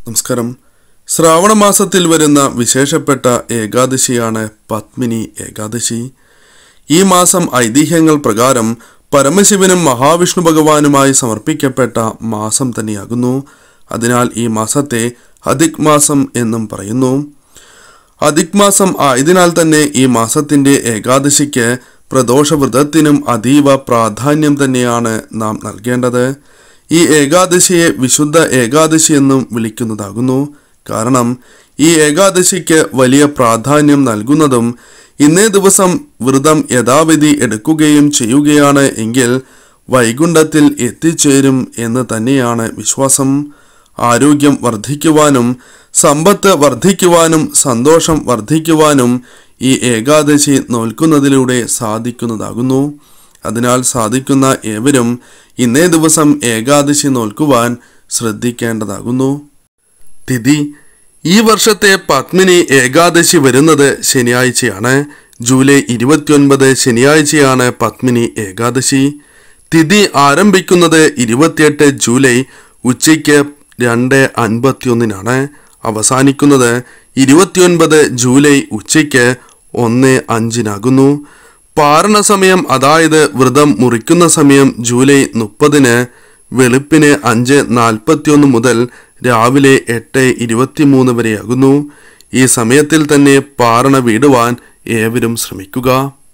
നമസ്കാരം ശ്രാവണ മാസത്തിൽ വരുന്ന വിശേഷപ്പെട്ട ഏകാദശിയാണ് പത്മിനി ഏകാദശി ഈ മാസം ഐതിഹ്യങ്ങൾ പ്രകാരം പരമശിവനും മഹാവിഷ്ണു ഭഗവാനുമായി സമർപ്പിക്കപ്പെട്ട മാസം തന്നെയാകുന്നു അതിനാൽ ഈ മാസത്തെ അധിക് മാസം എന്നും പറയുന്നു അധിക് മാസം ആയതിനാൽ തന്നെ ഈ മാസത്തിന്റെ ഏകാദശിക്ക് പ്രദോഷവ്രതത്തിനും അതീവ പ്രാധാന്യം തന്നെയാണ് നാം നൽകേണ്ടത് ഈ ഏകാദശിയെ വിശുദ്ധ ഏകാദശി എന്നും വിളിക്കുന്നതാകുന്നു കാരണം ഈ ഏകാദശിക്ക് വലിയ പ്രാധാന്യം നൽകുന്നതും ഇന്നേ ദിവസം വ്രതം യഥാവിധി എടുക്കുകയും ചെയ്യുകയാണ് എങ്കിൽ വൈകുണ്ഠത്തിൽ എത്തിച്ചേരും എന്ന് തന്നെയാണ് വിശ്വാസം ആരോഗ്യം വർദ്ധിക്കുവാനും സമ്പത്ത് വർദ്ധിക്കുവാനും സന്തോഷം വർദ്ധിക്കുവാനും ഈ ഏകാദശി നോൽക്കുന്നതിലൂടെ സാധിക്കുന്നതാകുന്നു അതിനാൽ സാധിക്കുന്ന ഏവരും ഇന്നേ ദിവസം ഏകാദശി നോൽക്കുവാൻ ശ്രദ്ധിക്കേണ്ടതാകുന്നു തിഥി ഈ വർഷത്തെ പത്മിനി ഏകാദശി വരുന്നത് ശനിയാഴ്ചയാണ് ജൂലൈ ഇരുപത്തിയൊൻപത് ശനിയാഴ്ചയാണ് പത്മിനി ഏകാദശി തിഥി ആരംഭിക്കുന്നത് ഇരുപത്തിയെട്ട് ജൂലൈ ഉച്ചയ്ക്ക് രണ്ട് അൻപത്തിയൊന്നിനാണ് അവസാനിക്കുന്നത് ഇരുപത്തിയൊൻപത് ജൂലൈ ഉച്ചയ്ക്ക് ഒന്ന് അഞ്ചിനാകുന്നു പാരണ സമയം അതായത് വ്രതം മുറിക്കുന്ന സമയം ജൂലൈ മുപ്പതിന് വെളുപ്പിന് അഞ്ച് നാൽപ്പത്തിയൊന്ന് മുതൽ രാവിലെ എട്ട് ഇരുപത്തിമൂന്ന് വരെയാകുന്നു ഈ സമയത്തിൽ തന്നെ പാരണ വീടുവാൻ ഏവരും ശ്രമിക്കുക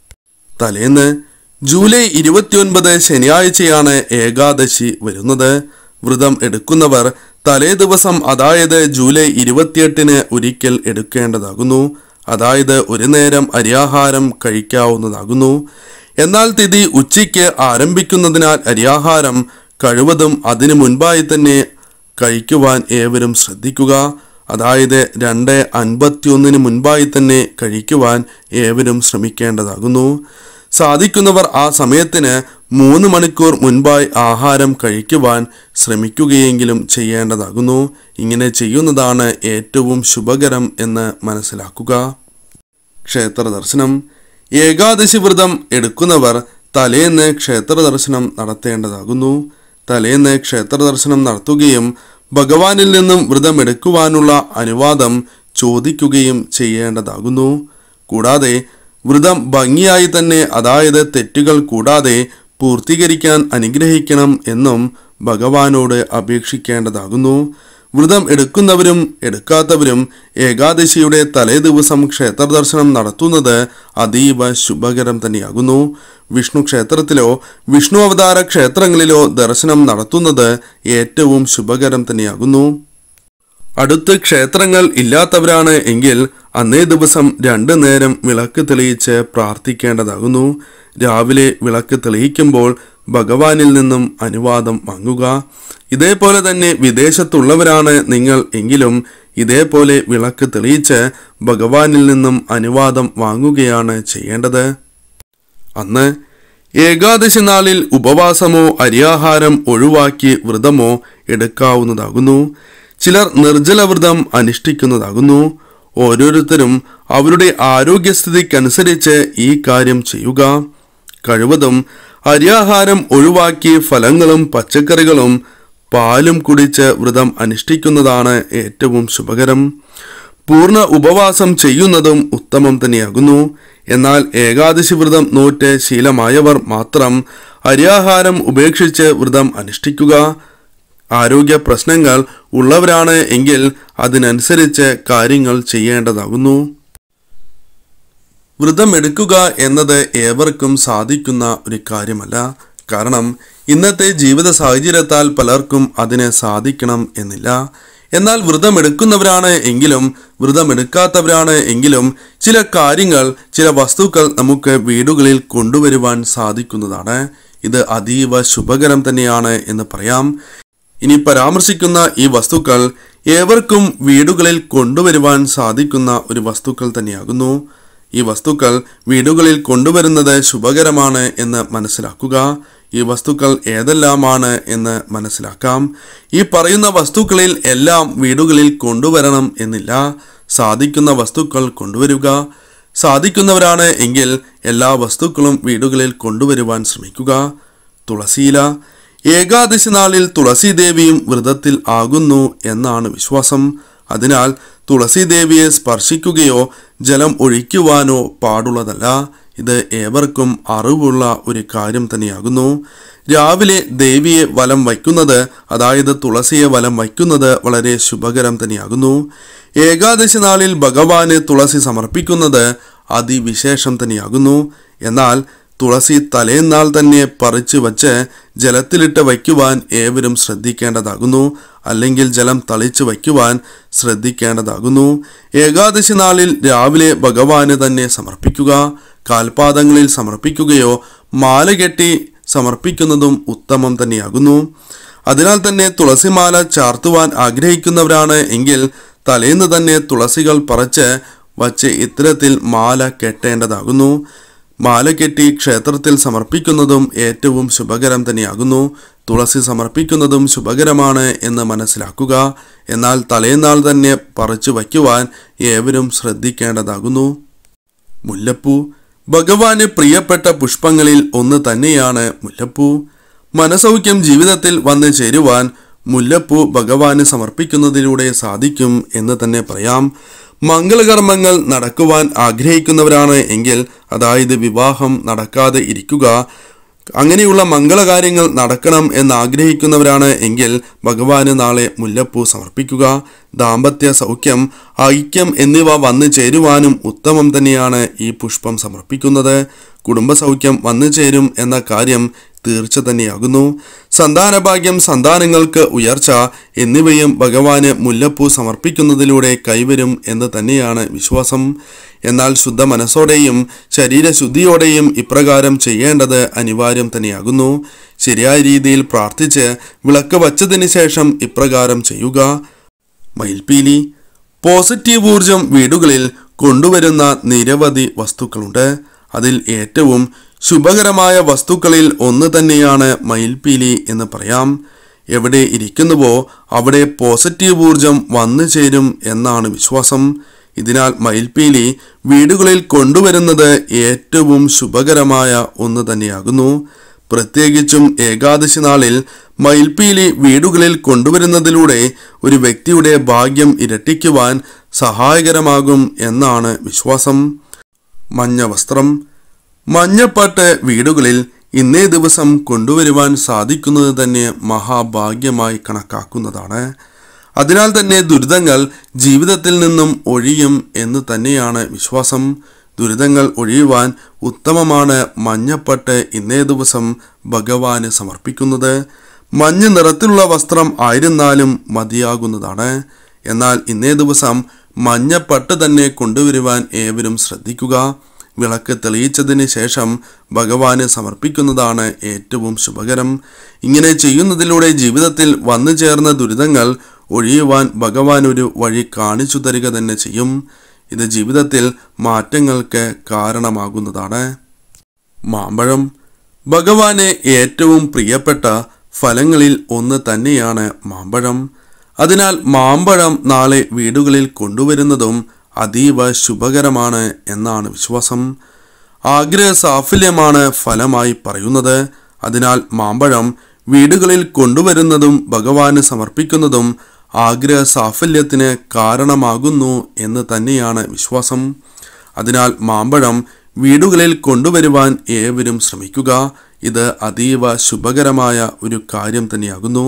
തലേന്ന് ജൂലൈ ഇരുപത്തിയൊൻപത് ശനിയാഴ്ചയാണ് ഏകാദശി വരുന്നത് വ്രതം എടുക്കുന്നവർ തലേ ദിവസം അതായത് ജൂലൈ ഇരുപത്തിയെട്ടിന് ഒരിക്കൽ എടുക്കേണ്ടതാകുന്നു അതായത് ഒരു നേരം അരിയാഹാരം കഴിക്കാവുന്നതാകുന്നു എന്നാൽ തിഥി ഉച്ചയ്ക്ക് ആരംഭിക്കുന്നതിനാൽ അരിയാഹാരം കഴിവതും അതിനു മുൻപായി തന്നെ കഴിക്കുവാൻ ഏവരും ശ്രദ്ധിക്കുക അതായത് രണ്ട് അൻപത്തിയൊന്നിന് മുൻപായി തന്നെ കഴിക്കുവാൻ ഏവരും ശ്രമിക്കേണ്ടതാകുന്നു സാധിക്കുന്നവർ ആ സമയത്തിന് മൂന്ന് മണിക്കൂർ മുൻപായി ആഹാരം കഴിക്കുവാൻ ശ്രമിക്കുകയെങ്കിലും ചെയ്യേണ്ടതാകുന്നു ഇങ്ങനെ ചെയ്യുന്നതാണ് ഏറ്റവും ശുഭകരം എന്ന് മനസ്സിലാക്കുക ക്ഷേത്ര ദർശനം ഏകാദശി വ്രതം എടുക്കുന്നവർ തലേന്ന് ക്ഷേത്ര ദർശനം നടത്തേണ്ടതാകുന്നു തലേന്ന് ക്ഷേത്ര ദർശനം നടത്തുകയും ഭഗവാനിൽ നിന്നും വ്രതം എടുക്കുവാനുള്ള അനുവാദം ചോദിക്കുകയും ചെയ്യേണ്ടതാകുന്നു കൂടാതെ വ്രതം ഭംഗിയായി തന്നെ അതായത് തെറ്റുകൾ കൂടാതെ പൂർത്തീകരിക്കാൻ അനുഗ്രഹിക്കണം എന്നും ഭഗവാനോട് അപേക്ഷിക്കേണ്ടതാകുന്നു വ്രതം എടുക്കുന്നവരും എടുക്കാത്തവരും ഏകാദശിയുടെ തലേ ദിവസം ക്ഷേത്ര ദർശനം നടത്തുന്നത് അതീവ ശുഭകരം തന്നെയാകുന്നു വിഷ്ണു ക്ഷേത്രത്തിലോ വിഷ്ണു അവതാര ക്ഷേത്രങ്ങളിലോ ദർശനം നടത്തുന്നത് ഏറ്റവും ശുഭകരം തന്നെയാകുന്നു അടുത്ത് ക്ഷേത്രങ്ങൾ ഇല്ലാത്തവരാണ് എങ്കിൽ അന്നേ ദിവസം രണ്ടു നേരം വിളക്ക് തെളിയിച്ച് പ്രാർത്ഥിക്കേണ്ടതാകുന്നു രാവിലെ വിളക്ക് തെളിയിക്കുമ്പോൾ ഭഗവാനിൽ നിന്നും അനുവാദം വാങ്ങുക ഇതേപോലെ തന്നെ വിദേശത്തുള്ളവരാണ് നിങ്ങൾ എങ്കിലും ഇതേപോലെ വിളക്ക് തെളിയിച്ച് ഭഗവാനിൽ നിന്നും അനുവാദം വാങ്ങുകയാണ് ചെയ്യേണ്ടത് അന്ന് ഏകാദശി നാളിൽ ഉപവാസമോ അരിയാഹാരം ഒഴിവാക്കി വ്രതമോ എടുക്കാവുന്നതാകുന്നു ചിലർ നിർജ്ജല വ്രതം അനുഷ്ഠിക്കുന്നതാകുന്നു ഓരോരുത്തരും അവരുടെ ആരോഗ്യസ്ഥിതിക്കനുസരിച്ച് ഈ കാര്യം ചെയ്യുക കഴിവതും അരിയാഹാരം ഒഴിവാക്കി ഫലങ്ങളും പച്ചക്കറികളും പാലും കുടിച്ച് വ്രതം അനുഷ്ഠിക്കുന്നതാണ് ഏറ്റവും ശുഭകരം പൂർണ്ണ ഉപവാസം ചെയ്യുന്നതും ഉത്തമം തന്നെയാകുന്നു എന്നാൽ ഏകാദശി വ്രതം നോറ്റ് ശീലമായവർ മാത്രം അരിയാഹാരം ഉപേക്ഷിച്ച് വ്രതം അനുഷ്ഠിക്കുക ആരോഗ്യ പ്രശ്നങ്ങൾ ഉള്ളവരാണ് എങ്കിൽ അതിനനുസരിച്ച് കാര്യങ്ങൾ ചെയ്യേണ്ടതാകുന്നു വ്രതം എടുക്കുക എന്നത് ഏവർക്കും സാധിക്കുന്ന ഒരു കാര്യമല്ല കാരണം ഇന്നത്തെ ജീവിത സാഹചര്യത്താൽ പലർക്കും അതിന് സാധിക്കണം എന്നില്ല എന്നാൽ വ്രതം എടുക്കുന്നവരാണ് എങ്കിലും വ്രതം എടുക്കാത്തവരാണ് എങ്കിലും ചില കാര്യങ്ങൾ ചില വസ്തുക്കൾ നമുക്ക് വീടുകളിൽ കൊണ്ടുവരുവാൻ സാധിക്കുന്നതാണ് ഇത് അതീവ ശുഭകരം തന്നെയാണ് എന്ന് പറയാം ഇനി പരാമർശിക്കുന്ന ഈ വസ്തുക്കൾ ഏവർക്കും വീടുകളിൽ കൊണ്ടുവരുവാൻ സാധിക്കുന്ന ഒരു വസ്തുക്കൾ തന്നെയാകുന്നു ഈ വസ്തുക്കൾ വീടുകളിൽ കൊണ്ടുവരുന്നത് ശുഭകരമാണ് എന്ന് മനസ്സിലാക്കുക ഈ വസ്തുക്കൾ ഏതെല്ലാമാണ് എന്ന് മനസ്സിലാക്കാം ഈ പറയുന്ന വസ്തുക്കളിൽ എല്ലാം വീടുകളിൽ കൊണ്ടുവരണം എന്നില്ല സാധിക്കുന്ന വസ്തുക്കൾ കൊണ്ടുവരിക സാധിക്കുന്നവരാണ് എങ്കിൽ എല്ലാ വസ്തുക്കളും വീടുകളിൽ കൊണ്ടുവരുവാൻ ശ്രമിക്കുക തുളസിയില ഏകാദശി നാളിൽ തുളസീദേവിയും വ്രതത്തിൽ ആകുന്നു എന്നാണ് വിശ്വാസം അതിനാൽ തുളസീദേവിയെ സ്പർശിക്കുകയോ ജലം ഒഴിക്കുവാനോ പാടുള്ളതല്ല ഇത് ഏവർക്കും അറിവുള്ള ഒരു കാര്യം തന്നെയാകുന്നു രാവിലെ ദേവിയെ വലം വയ്ക്കുന്നത് അതായത് തുളസിയെ വലം വയ്ക്കുന്നത് വളരെ ശുഭകരം തന്നെയാകുന്നു ഏകാദശി നാളിൽ ഭഗവാന് തുളസി സമർപ്പിക്കുന്നത് അതിവിശേഷം തന്നെയാകുന്നു എന്നാൽ തുളസി തലേന്നാൾ തന്നെ പറിച്ചു വച്ച് ജലത്തിലിട്ട് വയ്ക്കുവാൻ ഏവരും ശ്രദ്ധിക്കേണ്ടതാകുന്നു അല്ലെങ്കിൽ ജലം തളിച്ചു വയ്ക്കുവാൻ ശ്രദ്ധിക്കേണ്ടതാകുന്നു ഏകാദശി നാളിൽ രാവിലെ ഭഗവാന് തന്നെ സമർപ്പിക്കുക കാൽപാദങ്ങളിൽ സമർപ്പിക്കുകയോ മാല കെട്ടി സമർപ്പിക്കുന്നതും ഉത്തമം തന്നെയാകുന്നു അതിനാൽ തന്നെ തുളസിമാല ചാർത്തുവാൻ ആഗ്രഹിക്കുന്നവരാണ് എങ്കിൽ തലേന്ന് തന്നെ തുളസികൾ പറിച്ച് വച്ച് ഇത്തരത്തിൽ മാല കെട്ടേണ്ടതാകുന്നു മാല കെട്ടി ക്ഷേത്രത്തിൽ സമർപ്പിക്കുന്നതും ഏറ്റവും ശുഭകരം തന്നെയാകുന്നു തുളസി സമർപ്പിക്കുന്നതും ശുഭകരമാണ് എന്ന് മനസ്സിലാക്കുക എന്നാൽ തലേന്നാൾ തന്നെ പറിച്ചു വയ്ക്കുവാൻ ഏവരും ശ്രദ്ധിക്കേണ്ടതാകുന്നു മുല്ലപ്പൂ ഭഗവാന് പ്രിയപ്പെട്ട പുഷ്പങ്ങളിൽ ഒന്ന് തന്നെയാണ് മുല്ലപ്പൂ മനസൗഖ്യം ജീവിതത്തിൽ വന്ന് ചേരുവാൻ മുല്ലപ്പൂ ഭഗവാന് സമർപ്പിക്കുന്നതിലൂടെ സാധിക്കും എന്ന് തന്നെ പറയാം മംഗളകർമ്മങ്ങൾ നടക്കുവാൻ ആഗ്രഹിക്കുന്നവരാണ് എങ്കിൽ അതായത് വിവാഹം നടക്കാതെ ഇരിക്കുക അങ്ങനെയുള്ള മംഗളകാര്യങ്ങൾ നടക്കണം എന്ന് ആഗ്രഹിക്കുന്നവരാണ് എങ്കിൽ ഭഗവാന് നാളെ മുല്ലപ്പൂ സമർപ്പിക്കുക ദാമ്പത്യ സൗഖ്യം ഐക്യം എന്നിവ വന്നു ചേരുവാനും ഉത്തമം തന്നെയാണ് ഈ പുഷ്പം സമർപ്പിക്കുന്നത് കുടുംബസൗഖ്യം വന്നു ചേരും എന്ന കാര്യം തീർച്ച തന്നെയാകുന്നു സന്താനഭാഗ്യം സന്താനങ്ങൾക്ക് ഉയർച്ച എന്നിവയും ഭഗവാന് മുല്ലപ്പൂ സമർപ്പിക്കുന്നതിലൂടെ കൈവരും എന്ന് തന്നെയാണ് വിശ്വാസം എന്നാൽ ശുദ്ധ മനസ്സോടെയും ശരീരശുദ്ധിയോടെയും ഇപ്രകാരം ചെയ്യേണ്ടത് അനിവാര്യം തന്നെയാകുന്നു ശരിയായ രീതിയിൽ പ്രാർത്ഥിച്ച് വിളക്ക് വച്ചതിന് ശേഷം ഇപ്രകാരം ചെയ്യുക മയിൽപീലി പോസിറ്റീവ് ഊർജം വീടുകളിൽ കൊണ്ടുവരുന്ന നിരവധി വസ്തുക്കളുണ്ട് അതിൽ ഏറ്റവും ശുഭകരമായ വസ്തുക്കളിൽ ഒന്ന് തന്നെയാണ് മയിൽപീലി എന്ന് പറയാം എവിടെ ഇരിക്കുന്നുവോ അവിടെ പോസിറ്റീവ് ഊർജം വന്നു ചേരും എന്നാണ് വിശ്വാസം ഇതിനാൽ മയിൽപീലി വീടുകളിൽ കൊണ്ടുവരുന്നത് ഏറ്റവും ശുഭകരമായ ഒന്ന് തന്നെയാകുന്നു പ്രത്യേകിച്ചും ഏകാദശി നാളിൽ മയിൽപീലി വീടുകളിൽ കൊണ്ടുവരുന്നതിലൂടെ ഒരു വ്യക്തിയുടെ ഭാഗ്യം ഇരട്ടിക്കുവാൻ സഹായകരമാകും എന്നാണ് വിശ്വാസം മഞ്ഞ വസ്ത്രം മഞ്ഞപ്പാട്ട് വീടുകളിൽ ഇന്നേ ദിവസം കൊണ്ടുവരുവാൻ സാധിക്കുന്നത് തന്നെ മഹാഭാഗ്യമായി കണക്കാക്കുന്നതാണ് അതിനാൽ തന്നെ ദുരിതങ്ങൾ ജീവിതത്തിൽ നിന്നും ഒഴിയും എന്ന് തന്നെയാണ് വിശ്വാസം ദുരിതങ്ങൾ ഒഴിയുവാൻ ഉത്തമമാണ് മഞ്ഞപ്പട്ട് ഇന്നേ ദിവസം ഭഗവാന് സമർപ്പിക്കുന്നത് മഞ്ഞ നിറത്തിലുള്ള വസ്ത്രം ആയിരുന്നാലും മതിയാകുന്നതാണ് എന്നാൽ ഇന്നേ ദിവസം മഞ്ഞപ്പട്ട് തന്നെ കൊണ്ടുവരുവാൻ ഏവരും ശ്രദ്ധിക്കുക വിളക്ക് തെളിയിച്ചതിന് ശേഷം ഭഗവാന് സമർപ്പിക്കുന്നതാണ് ഏറ്റവും ശുഭകരം ഇങ്ങനെ ചെയ്യുന്നതിലൂടെ ജീവിതത്തിൽ വന്നു ചേർന്ന ദുരിതങ്ങൾ ഒഴിയുവാൻ ഭഗവാൻ ഒരു വഴി കാണിച്ചു തരിക തന്നെ ചെയ്യും ഇത് ജീവിതത്തിൽ മാറ്റങ്ങൾക്ക് കാരണമാകുന്നതാണ് മാമ്പഴം ഭഗവാന് ഏറ്റവും പ്രിയപ്പെട്ട ഫലങ്ങളിൽ ഒന്ന് തന്നെയാണ് മാമ്പഴം അതിനാൽ മാമ്പഴം നാളെ വീടുകളിൽ കൊണ്ടുവരുന്നതും അതീവ ശുഭകരമാണ് എന്നാണ് വിശ്വാസം ആഗ്രഹ സാഫല്യമാണ് ഫലമായി പറയുന്നത് അതിനാൽ മാമ്പഴം വീടുകളിൽ കൊണ്ടുവരുന്നതും ഭഗവാന് സമർപ്പിക്കുന്നതും ആഗ്രഹ സാഫല്യത്തിന് കാരണമാകുന്നു എന്ന് തന്നെയാണ് വിശ്വാസം അതിനാൽ മാമ്പഴം വീടുകളിൽ കൊണ്ടുവരുവാൻ ഏവരും ശ്രമിക്കുക ഇത് അതീവ ശുഭകരമായ ഒരു കാര്യം തന്നെയാകുന്നു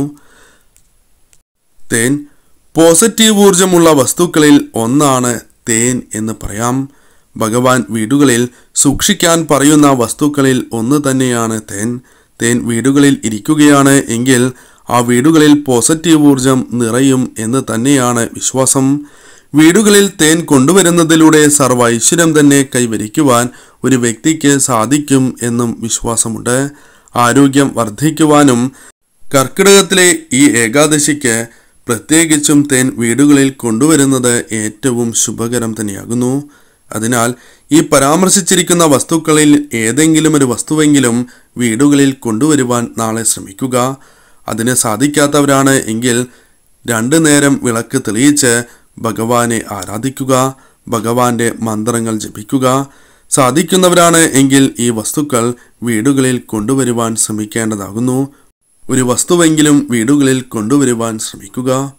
തേൻ പോസിറ്റീവ് ഊർജമുള്ള വസ്തുക്കളിൽ ഒന്നാണ് തേൻ എന്ന് പറയാം ഭഗവാൻ വീടുകളിൽ സൂക്ഷിക്കാൻ പറയുന്ന വസ്തുക്കളിൽ ഒന്ന് തന്നെയാണ് തേൻ തേൻ വീടുകളിൽ ഇരിക്കുകയാണ് എങ്കിൽ ആ വീടുകളിൽ പോസിറ്റീവ് ഊർജം നിറയും എന്ന് തന്നെയാണ് വിശ്വാസം വീടുകളിൽ തേൻ കൊണ്ടുവരുന്നതിലൂടെ സർവ്വ ഐശ്വര്യം തന്നെ കൈവരിക്കുവാൻ ഒരു വ്യക്തിക്ക് സാധിക്കും എന്നും വിശ്വാസമുണ്ട് ആരോഗ്യം വർദ്ധിക്കുവാനും കർക്കിടകത്തിലെ ഈ ഏകാദശിക്ക് പ്രത്യേകിച്ചും തേൻ വീടുകളിൽ കൊണ്ടുവരുന്നത് ഏറ്റവും ശുഭകരം തന്നെയാകുന്നു അതിനാൽ ഈ പരാമർശിച്ചിരിക്കുന്ന വസ്തുക്കളിൽ ഏതെങ്കിലും ഒരു വസ്തുവെങ്കിലും വീടുകളിൽ കൊണ്ടുവരുവാൻ നാളെ ശ്രമിക്കുക അതിന് സാധിക്കാത്തവരാണ് എങ്കിൽ രണ്ടു നേരം വിളക്ക് തെളിയിച്ച് ഭഗവാനെ ആരാധിക്കുക ഭഗവാന്റെ മന്ത്രങ്ങൾ ജപിക്കുക സാധിക്കുന്നവരാണ് എങ്കിൽ ഈ വസ്തുക്കൾ വീടുകളിൽ കൊണ്ടുവരുവാൻ ശ്രമിക്കേണ്ടതാകുന്നു ഒരു വസ്തുവെങ്കിലും വീടുകളിൽ കൊണ്ടുവരുവാൻ ശ്രമിക്കുക